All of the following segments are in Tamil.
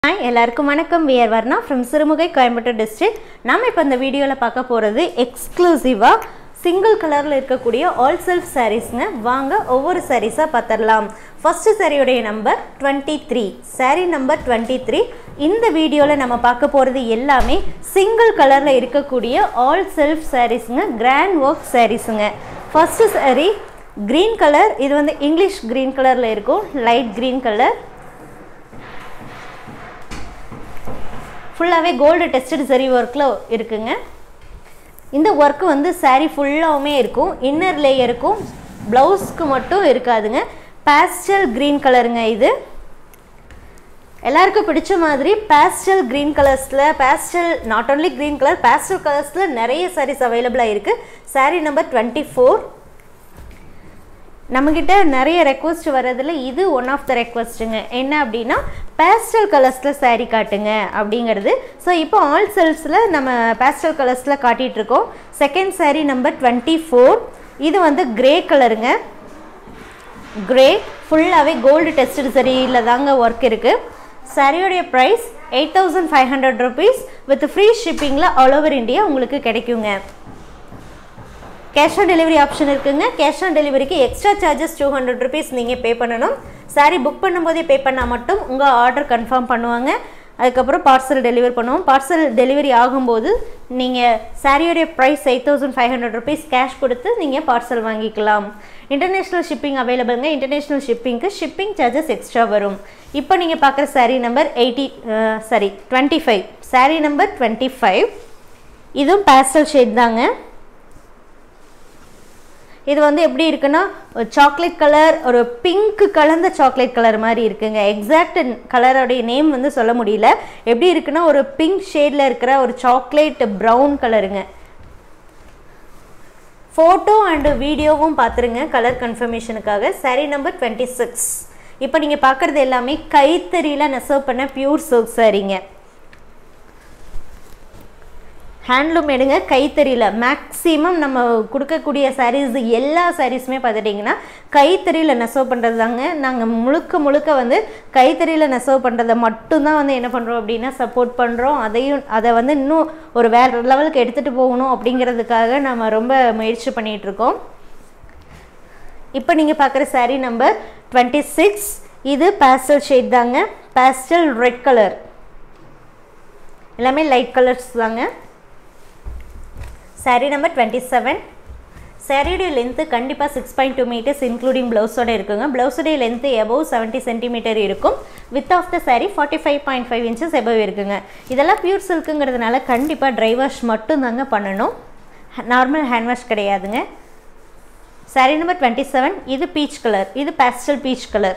ஹாய் எல்லாருக்கும் வணக்கம் we're Varna from Sirumugai Coimbatore district நாம் இப்போ இந்த வீடியோவில் பார்க்க போகிறது எக்ஸ்க்ளூசிவாக சிங்கிள் கலரில் இருக்கக்கூடிய ஆல் செல்ஃப் சாரீஸ்ங்க வாங்க ஒவ்வொரு சாரீஸாக பார்த்துடலாம் ஃபஸ்ட்டு சாரியுடைய number twenty three saree number twenty three இந்த வீடியோவில் நம்ம பார்க்க போகிறது எல்லாமே சிங்கிள் கலரில் இருக்கக்கூடிய ஆல் செல்ஃப் சாரீஸுங்க கிராண்ட் ஒர்க் சாரீஸுங்க ஃபஸ்ட்டு சாரீ க்ரீன் கலர் இது வந்து இங்கிலீஷ் க்ரீன் கலரில் இருக்கும் லைட் க்ரீன் கலர் ஃபுல்லாகவே கோல்டு டெஸ்டட் சரி ஒர்க்கில் இருக்குங்க இந்த ஒர்க்கு வந்து saree ஃபுல்லாகவுமே இருக்கும் இன்னர் லேயருக்கும் ப்ளவுஸ்க்கு மட்டும் இருக்காதுங்க பேஸ்டல் க்ரீன் கலருங்க இது எல்லாருக்கும் பிடிச்ச மாதிரி பேஸ்டல் க்ரீன் கலர்ஸில் pastel not only green colour pastel கலர்ஸில் நிறைய sarees அவைலபிளாக இருக்குது saree நம்பர் டுவெண்ட்டி ஃபோர் நம்மக்கிட்ட நிறைய ரெக்வஸ்ட் வர்றதில் இது ஒன் ஆஃப் த ரெக்வஸ்ட்டுங்க என்ன அப்படின்னா பேஸ்டல் கலர்ஸில் saree காட்டுங்க அப்படிங்கிறது ஸோ இப்போ ஆல் செல்ஸில் நம்ம பேஸ்டல் கலர்ஸில் காட்டிகிட்ருக்கோம் second saree number twenty four இது வந்து கிரே கலருங்க கிரே ஃபுல்லாகவே கோல்டு டெஸ்டட் சரியில் தாங்க ஒர்க் இருக்குது சாரியோடைய price eight thousand five hundred rupees with free ஷிப்பிங்கில் ஆல் ஓவர் இந்தியா உங்களுக்கு கிடைக்குங்க கேஷ் ஆன் டெலிவரி ஆப்ஷன் இருக்குங்க கேஷ் ஆன் டெலிவரிக்கு extra charges two hundred rupees நீங்கள் பே பண்ணணும் சாரீ புக் பண்ணும்போதே பே பண்ணால் மட்டும் உங்கள் ஆர்டர் கன்ஃபார்ம் பண்ணுவாங்க அதுக்கப்புறம் பார்சல் டெலிவரி பண்ணுவோம் பார்சல் டெலிவரி ஆகும்போது நீங்கள் சாரியோடைய price eight thousand five hundred rupees cash கொடுத்து நீங்கள் பார்சல் வாங்கிக்கலாம் இன்டர்நேஷ்னல் ஷிப்பிங் அவைலபிளுங்க இன்டர்நேஷ்னல் ஷிப்பிங்க்கு ஷிப்பிங் சார்ஜஸ் எக்ஸ்ட்ரா வரும் இப்போ நீங்கள் பார்க்குற saree number eighty sorry twenty five saree number twenty five இதுவும் பேஸ்டல் ஷேட் தாங்க இது வந்து எப்படி இருக்குன்னா ஒரு சாக்லேட் கலர் ஒரு பிங்க் கலந்த சாக்லேட் கலர் மாதிரி இருக்குங்க எக்ஸாக்ட் கலரோடைய நேம் வந்து சொல்ல முடியல எப்படி இருக்குன்னா ஒரு பிங்க் ஷேடில் இருக்கிற ஒரு சாக்லேட் ப்ரௌன் கலருங்க ஃபோட்டோ அண்டு வீடியோவும் பார்த்துருங்க கலர் கன்ஃபர்மேஷனுக்காக சாரீ நம்பர் டுவெண்ட்டி சிக்ஸ் இப்போ நீங்கள் பார்க்குறது எல்லாமே கைத்தறியில் நெசவு பண்ண பியூர் சில்க் சாரீங்க ஹேண்ட்லூம் எடுங்க கைத்தறியில் மேக்ஸிமம் நம்ம கொடுக்கக்கூடிய சாரீஸ் எல்லா சாரீஸுமே பார்த்துட்டிங்கன்னா கைத்தறியில் நெசவு பண்ணுறது தாங்க நாங்கள் முழுக்க முழுக்க வந்து கைத்தறியில் நெசவு பண்ணுறதை மட்டும்தான் வந்து என்ன பண்ணுறோம் அப்படின்னா சப்போர்ட் பண்ணுறோம் அதையும் அதை வந்து இன்னும் ஒரு வேறு லெவலுக்கு எடுத்துகிட்டு போகணும் அப்படிங்கிறதுக்காக நம்ம ரொம்ப முயற்சி பண்ணிகிட்ருக்கோம் இப்போ நீங்கள் பார்க்குற சாரீ நம்பர் டுவெண்ட்டி சிக்ஸ் இது பேஸ்டல் ஷேட் தாங்க பேஸ்டல் ரெட் கலர் எல்லாமே லைட் கலர்ஸ் தாங்க சாரீ நம்பர் டுவெண்ட்டி செவன் சாரியுடைய லென்த்து கண்டிப்பாக six point two metres including ப்ளவுஸோட இருக்குங்க ப்ளவுஸுடைய லென்த்து எபவ் செவன்ட்டி சென்டிமீட்டர் இருக்கும் width of the saree forty five point five inches above இருக்குங்க இதெல்லாம் பியூர் சில்க்குங்கிறதுனால கண்டிப்பாக ட்ரை வாஷ் மட்டும் தாங்க பண்ணணும் நார்மல் ஹேண்ட் வாஷ் கிடையாதுங்க சாரீ நம்பர் டுவெண்ட்டி செவன் இது பீச் கலர் இது பேஸ்டல் பீச் கலர்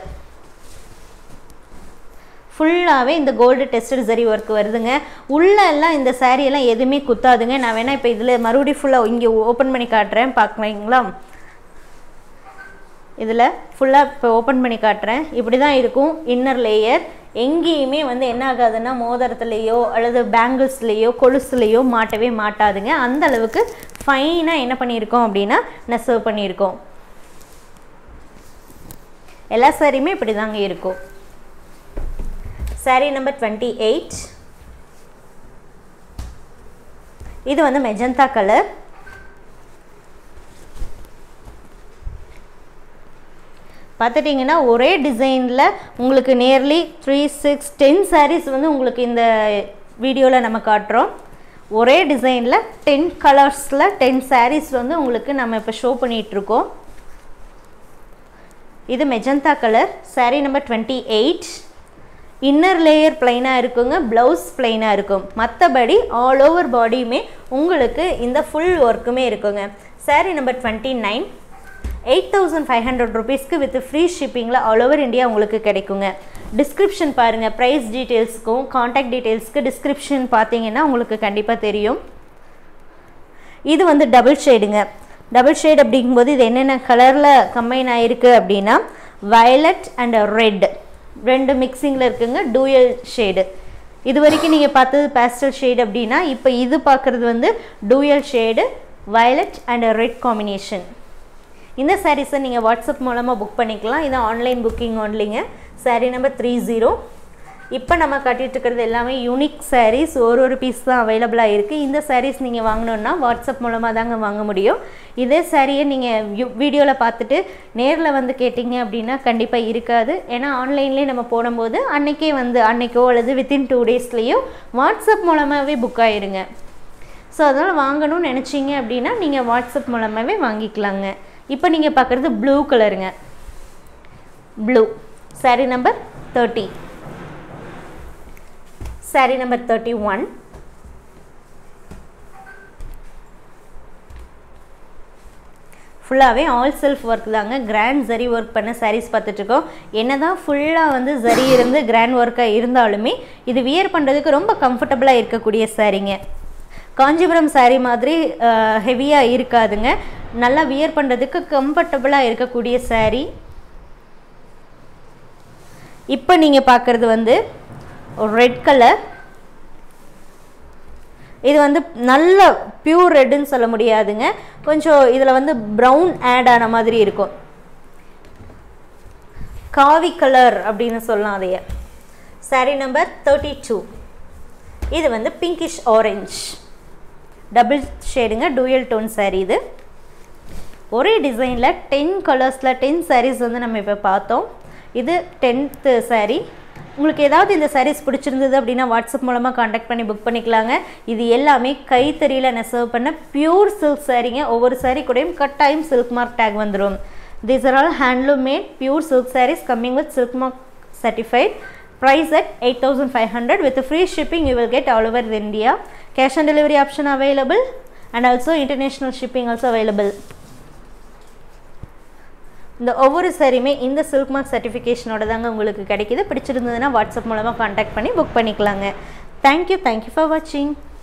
ஃபுல்லாகவே இந்த கோல்டு டெஸ்டட் சரி ஒர்க் வருதுங்க உள்ளே எல்லாம் இந்த சாரியெல்லாம் எதுவுமே குத்தாதுங்க நான் வேணால் இப்போ இதில் மறுபடியும் ஃபுல்லாக இங்கே ஓப்பன் பண்ணி காட்டுறேன் பார்க்குறீங்களா இதில் ஃபுல்லாக இப்போ ஓப்பன் பண்ணி காட்டுறேன் இப்படி தான் இருக்கும் இன்னர் லேயர் எங்கேயுமே வந்து என்ன ஆகாதுன்னா மோதிரத்துலேயோ அல்லது பேங்கிள்ஸ்லேயோ கொலுசுலேயோ மாட்டவே மாட்டாதுங்க அந்த அளவுக்கு ஃபைனாக என்ன பண்ணியிருக்கோம் அப்படின்னா நெசவு பண்ணியிருக்கோம் எல்லா சாரியுமே இப்படி தாங்க இருக்கும் சாரீ நம்பர் டுவெண்ட்டி எயிட் இது வந்து மெஜந்தா கலர் பார்த்துட்டிங்கன்னா ஒரே டிசைனில் உங்களுக்கு nearly three six ten sarees வந்து உங்களுக்கு இந்த வீடியோவில் நம்ம காட்டுறோம் ஒரே டிசைனில் டென் கலர்ஸில் டென் சாரீஸ் வந்து உங்களுக்கு நம்ம இப்போ ஷோ பண்ணிகிட்ருக்கோம் இது magenta colour saree number twenty eight inner layer பிளைனாக இருக்குங்க ப்ளவுஸ் பிளைனாக இருக்கும் மற்றபடி ஆல் ஓவர் பாடியுமே உங்களுக்கு இந்த ஃபுல் ஒர்க்குமே இருக்குங்க saree number twenty nine eight thousand five hundred ருபீஸ்க்கு வித் ஃப்ரீ ஷிப்பிங்கில் ஆல் ஓவர் இந்தியா உங்களுக்கு கிடைக்குங்க டிஸ்கிரிப்ஷன் பாருங்கள் ப்ரைஸ் டீட்டெயில்ஸ்க்கும் காண்டாக்ட் டீட்டெயில்ஸ்க்கு டிஸ்கிரிப்ஷன் பார்த்தீங்கன்னா உங்களுக்கு கண்டிப்பாக தெரியும் இது வந்து டபுள் ஷேடுங்க டபுள் ஷேட் அப்படிங்கும்போது இது என்னென்ன கலரில் கம்பைன் ஆகிருக்கு அப்படின்னா வயலட் அண்ட் ரெட் ரெண்டு மிக்சிங்கில் இருக்குங்க டூயல் ஷேடு இது வரைக்கும் நீங்கள் பார்த்தது பேஸ்டல் ஷேடு அப்படின்னா இப்போ இது பார்க்குறது வந்து dual shade violet and red combination இந்த சாரீஸை நீங்கள் வாட்ஸ்அப் மூலமாக புக் பண்ணிக்கலாம் இது ஆன்லைன் புக்கிங் ஒன்லிங்க சாரீ நம்பர் த்ரீ ஜீரோ இப்போ நம்ம கட்டிட்டு இருக்கிறது எல்லாமே யூனிக் sarees ஒரு ஒரு பீஸ் தான் அவைலபிளாக இருக்குது இந்த sarees நீங்கள் வாங்கணுன்னா வாட்ஸ்அப் மூலமாக தாங்க வாங்க முடியும் இதே சாரியை நீங்கள் வீடியோவில் பார்த்துட்டு நேரில் வந்து கேட்டிங்க அப்படின்னா கண்டிப்பாக இருக்காது ஏன்னா ஆன்லைன்லேயே நம்ம போடும்போது அன்னைக்கே வந்து அன்னைக்கோ அல்லது வித்தின் டூ டேஸ்லேயோ வாட்ஸ்அப் மூலமாகவே புக் ஆயிருங்க ஸோ அதனால் வாங்கணும்னு நினச்சிங்க அப்படின்னா நீங்கள் வாட்ஸ்அப் மூலமாகவே வாங்கிக்கலாங்க இப்போ நீங்கள் பார்க்குறது ப்ளூ கலருங்க blue saree number thirty saree number thirty one ஃபுல்லாகவே ஆல் செல்ஃப் ஒர்க் தாங்க கிராண்ட் ஜரி ஒர்க் பண்ண சாரீஸ் பார்த்துட்ருக்கோம் என்ன தான் ஃபுல்லாக வந்து ஜரி இருந்து கிராண்ட் ஒர்க்காக இருந்தாலுமே இது வியர் பண்ணுறதுக்கு ரொம்ப கம்ஃபர்டபுளாக இருக்கக்கூடிய சாரீங்க காஞ்சிபுரம் saree மாதிரி ஹெவியாக இருக்காதுங்க நல்லா வியர் பண்ணுறதுக்கு கம்ஃபர்டபுளாக இருக்கக்கூடிய saree இப்போ நீங்கள் பார்க்குறது வந்து ஒரு ரெட் கலர் இது வந்து நல்ல பியூர் ரெட்டுன்னு சொல்ல முடியாதுங்க கொஞ்சம் இதில் வந்து ப்ரௌன் ஆட் ஆன மாதிரி இருக்கும் காவி கலர் அப்படின்னு சொல்லலாம் அதைய சாரி நம்பர் தேர்ட்டி டூ இது வந்து பிங்கிஷ் ஆரஞ்ச் டபுள் ஷேடுங்க டூயல் டோன் saree இது ஒரே டிசைனில் டென் கலர்ஸில் டென் sarees வந்து நம்ம இப்போ பார்த்தோம் இது டென்த்து saree உங்களுக்கு ஏதாவது இந்த sarees பிடிச்சிருந்தது அப்படின்னா வாட்ஸ்அப் மூலமாக காண்டாக்ட் பண்ணி புக் பண்ணிக்கலாங்க இது எல்லாமே கைத்தறியில் நெசவு பண்ண பியூர் சில்க் சாரீங்க ஒவ்வொரு saree கூடயும் கட்டாயம் சில்க் மார்க் டேக் வந்துடும் these are all handloom made pure silk sarees coming with silk mark certified price at 8500 with free shipping you will get all over India cash on delivery option available and also international shipping also available இந்த ஒவ்வொரு சாரியுமே இந்த சில்க் மார்க் சர்டிஃபிகேஷனோட தாங்க உங்களுக்கு கிடைக்கிது பிடிச்சிருந்ததுன்னா வாட்ஸ்அப் மூலமாக காண்டாக்ட் பண்ணி புக் பண்ணிக்கலாங்க தேங்க்யூ தேங்க்யூ ஃபார் வாட்சிங்